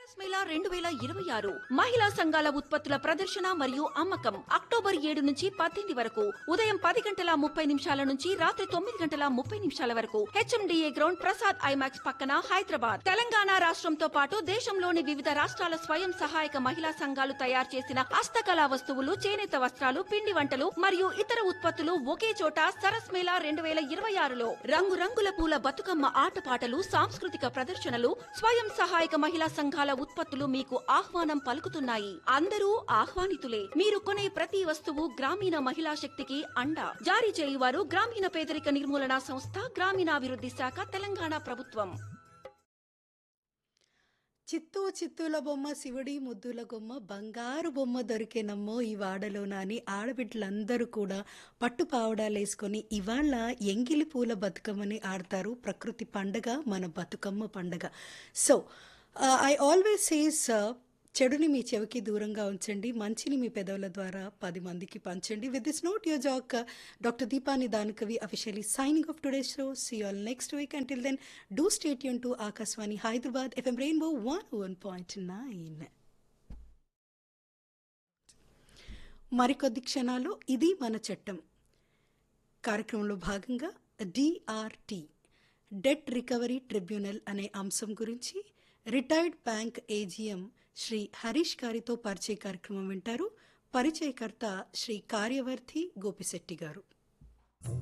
మేళా రెండు వేల ఇరవై ఆరు మహిళా సంఘాల ఉత్పత్తుల ప్రదర్శన మరియు అమ్మకం అక్టోబర్ ఏడు నుంచి పద్దెనిమిది వరకు ఉదయం పది గంటల ముప్పై నిమిషాల నుంచి రాత్రి తొమ్మిది గంటల ముప్పై నిమిషాల వరకు హెచ్ఎండిఏ గ్రౌండ్ ప్రసాద్ ఐమాక్స్ పక్కన హైదరాబాద్ తెలంగాణ రాష్ట్రంతో పాటు దేశంలోని వివిధ రాష్ట్రాల స్వయం సహాయక మహిళా సంఘాలు తయారు చేసిన హస్తకళా వస్తువులు చేనేత వస్త్రాలు పిండి వంటలు మరియు ఇతర ఉత్పత్తులు ఒకే చోట సరస్ మేళా రెండు వేల ఇరవై ఆరులో రంగురంగుల పూల బతుకమ్మ ఆటపాటలు సాంస్కృతిక ప్రదర్శనలు స్వయం సహాయక మహిళా సంఘాల ఉత్పత్తులు మీకు ఆహ్వానం పలుకుతున్నాయి అందరూ ఆహ్వానితులే మీరు కొనే ప్రతి వస్తువు గ్రామీణ మహిళా శక్తికి అండ జారీ చేయువారు గ్రామీణ పేదరిక నిర్మూలన సంస్థ గ్రామీణాభివృద్ధి శాఖ తెలంగాణ ప్రభుత్వం చిత్తూ చిత్తూల బొమ్మ శివుడి ముద్దుల బొమ్మ బంగారు బొమ్మ దొరికేనమ్మో ఈ వాడలోన అని ఆడబిడ్డలందరూ కూడా పట్టు పావడాలు వేసుకొని ఇవాళ ఎంగిలి పూల బతుకమ్మని ఆడతారు ప్రకృతి పండగ మన బతుకమ్మ పండగ సో ఐ ఆల్వేస్ సేస్ చెడుని మీ చెవికి దూరంగా ఉంచండి మంచిని మీ పెదవుల ద్వారా పది మందికి పంచండి with this note your jock doctor Deepani దానకవి officially signing off today show see all next week until then do stay యూన్ to Akashvani Hyderabad FM rainbow one one point nine మరికొద్ది క్షణాలు ఇది మన చట్టం కార్యక్రమంలో భాగంగా డిఆర్టీ డెట్ రికవరీ ట్రిబ్యునల్ అనే అంశం గురించి retired bank AGM Shri Harish గారితో పరిచయ కార్యక్రమం వింటారు పరిచయకర్త శ్రీ కార్యవర్తి గోపిశెట్టి గారు